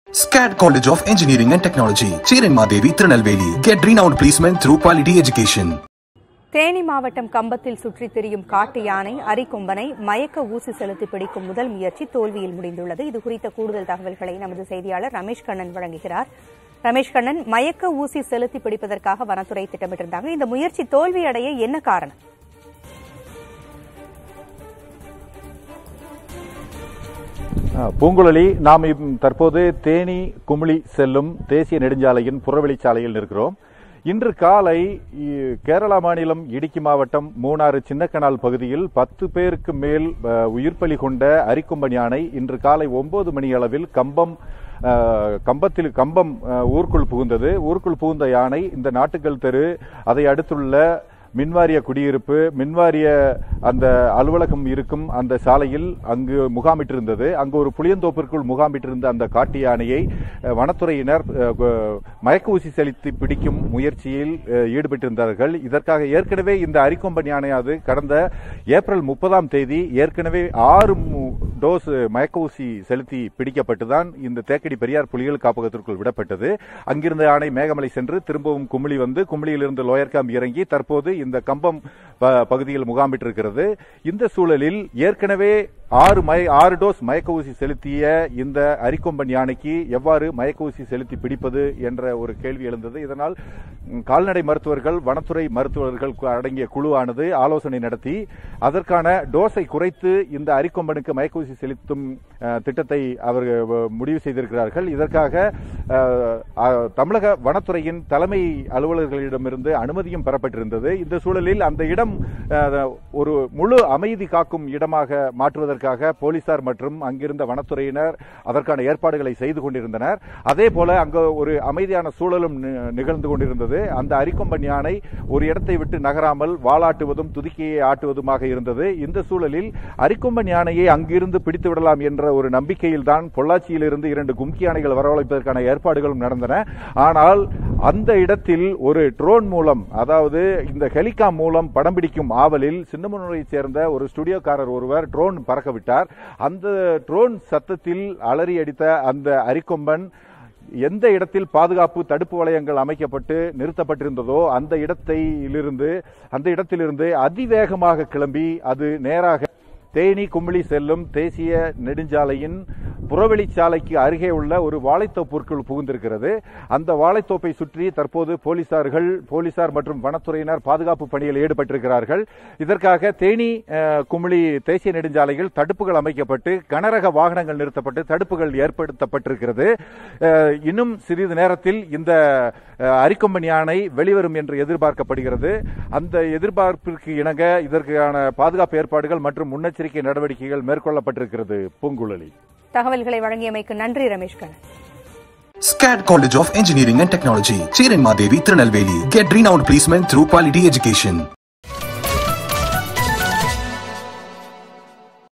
SCAD College of Engineering and Technology, Cherenmadevi, Tirunelveli. Get renowned placement through quality education. Theni மாவட்டம் கம்பத்தில் சுற்றித் திரியும் காட்டு யானை அரிக்கொம்பனை மயக்க ஊசி செலுத்தி பிடிக்கும் முதல் முயற்சி தோல்வியில் முடிந்துள்ளது இது குறித்த கூடுதல் தகவல்களை நமது செய்தியாளர் ரமேஷ் கண்ணன் வழங்குகிறார் ரமேஷ் கண்ணன் மயக்க ஊசி செலுத்தி பிடிப்பதற்காக வனத்துறை திட்டமிட்டிருந்தாங்க இந்த முயற்சி தோல்வியடைய என்ன காரணம் ஆ, பூங்குழலி நாம் இம் தற்போது தேனி குமிளி செல்லும் தேசிய நெடுஞ்சாலையின் புறவழிச்சாலையில் இருக்கிறோம் இன்று காலை இ- கேரளா மாநிலம் இடுக்கி மாவட்டம் மூணாறு சின்னக்கனால் பகுதியில் பத்து பேருக்கு மேல் அ, உயிர் பலி கொண்ட அரிக்கொம்பன் யானை இன்று காலை ஒன்பது மணி அளவில் கம்பம் அ, கம்பத்தில் கம்பம் அ, ஊருக்குள் புகுந்தது ஊருக்குள் புகுந்த யானை இந்த நாட்டுக்கல் தெரு அதை அடுத்துள்ள மின்வாரிய குடியிருப்பு மின்வாரிய அந்த அலுவலகம் இருக்கும் அந்த சாலையில் அங்கு முகாமிட்டிருந்தது அங்கு ஒரு புளியந்தோப்பிற்குள் முகாமிட்டிருந்த அந்த காட்டு யானையை அஹ், வனத்துறையினர் அஹ், கு- மயக்க ஊசி செலுத்தி பிடிக்கும் முயற்சியில் அஹ், ஈடுபட்டிருந்தார்கள் இதற்காக ஏற்கனவே இந்த அரிக்கொம்பன் யானையாவது கடந்த ஏப்ரல் முப்பதாம் தேதி ஏற்கனவே ஆறு மு- டோஸ் மயக்க ஊசி செலுத்தி பிடிக்கப்பட்டுதான் இந்த தேக்கடி பெரியார் புலிகள் காப்பகத்திற்குள் விடப்பட்டது அங்கிருந்த யானை மேகமலை சென்று திரும்பவும் குமிளி வந்து குமிளியிலிருந்து லோயர் கேம்ப் இறங்கி தற்போது இந்த கம்பம் ப- பகுதியில் முகாமிட்டிருக்கிறது இந்த சூழலில் ஏற்கனவே ஆறு மய ஆறு டோஸ் மயக்க ஊசி செலுத்திய இந்த அரிக்கொம்பன் யானைக்கு எவ்வாறு மயக்க ஊசி செலுத்தி பிடிப்பது என்ற ஒரு கேள்வி எழுந்தது இதனால் ம், கால்நடை மருத்துவர்கள் வனத்துறை மருத்துவர்கள் கு- அடங்கிய குழுவானது ஆலோசனை நடத்தி அதற்கான டோஸை குறைத்து இந்த அரிக்கொம்பனுக்கு மயக்க ஊசி செலுத்தும் அஹ், திட்டத்தை அவர்கள் வ- முடிவு செய்திருக்கிறார்கள் இதற்காக அஹ், அஹ், தமிழக வனத்துறையின் தலைமை அலுவலர்களிடமிருந்து அனுமதியும் பெறப்பட்டிருந்தது இந்த சூழலில் அந்த இடம் அஹ், ஒரு முழு அமைதி காக்கும் இடமாக மாற்றுவதற்காக போலீசார் மற்றும் அங்கிருந்த வனத்துறையினர் அதற்கான ஏற்பாடுகளை செய்து கொண்டிருந்தனர் அதே போல அங்கு ஒரு அமைதியான சூழலும் நி- நிகழ்ந்து கொண்டிருந்தது அந்த அரிக்கொம்பன் யானை ஒரு இடத்தை விட்டு நகராமல் வாலாட்டுவதும் துதிக்கையை ஆட்டுவதுமாக இருந்தது இந்த சூழலில் அரிக்கொம்பன் யானையை அங்கிருந்து பிடித்து விடலாம் என்ற ஒரு நம்பிக்கையில் தான் பொள்ளாச்சியிலிருந்து இரண்டு கும்கி யானைகள் வரவழைப்பதற்கான ஏற்பாடுகளும் நடந்தன ஆனால் அந்த இடத்தில் ஒரு ட்ரோன் மூலம் அதாவது இந்த ஹெலிகாம் மூலம் படம் பிடிக்கும் ஆவலில் சின்னமனூரைச் சேர்ந்த ஒரு ஸ்டுடியோக்காரர் ஒருவர் ட்ரோன் பறக்க விட்டார் அந்த ட்ரோன் சத்தத்தில் அலறி அடித்த அந்த அரிக்கொம்பன் எந்த இடத்தில் பாதுகாப்பு தடுப்பு வளையங்கள் அமைக்கப்பட்டு நிறுத்தப்பட்டிருந்ததோ அந்த இடத்திலிருந்து அந்த இடத்திலிருந்து அதிவேகமாக கிளம்பி அது நேராக தேனி குமிளி செல்லும் தேசிய நெடுஞ்சாலையின் புறவழிச்சாலைக்கு அருகே உள்ள ஒரு வாழைத்தோப்பிற்குள் புகுந்திருக்கிறது அந்த வாழைத்தோப்பை சுற்றி தற்போது போலீசார்கள் போலீசார் மற்றும் வனத்துறையினர் பாதுகாப்பு பணியில் ஈடுபட்டிருக்கிறார்கள் இதற்காக தேனி அஹ், குமிளி தேசிய நெடுஞ்சாலையில் தடுப்புகள் அமைக்கப்பட்டு கனரக வாகனங்கள் நிறுத்தப்பட்டு தடுப்புகள் ஏற்படுத்தப்பட்டிருக்கிறது அஹ், இன்னும் சிறிது நேரத்தில் இந்த அஹ், அரிக்கொம்பன் யானை வெளிவரும் என்று எதிர்பார்க்கப்படுகிறது அந்த எதிர்பார்ப்பிற்கு இணங்க இதற்கான பாதுகாப்பு ஏற்பாடுகள் மற்றும் முன்னெச்சரிக்கை நடவடிக்கைகள் மேற்கொள்ளப்பட்டிருக்கிறது பூங்குழலி தகவல்களை வழங்கியமைக்கு நன்றி Ramesh Kannan SCAD College of Engineering and Technology, Cherenmadevi, Tirunelveli. Get renowned placement through quality education.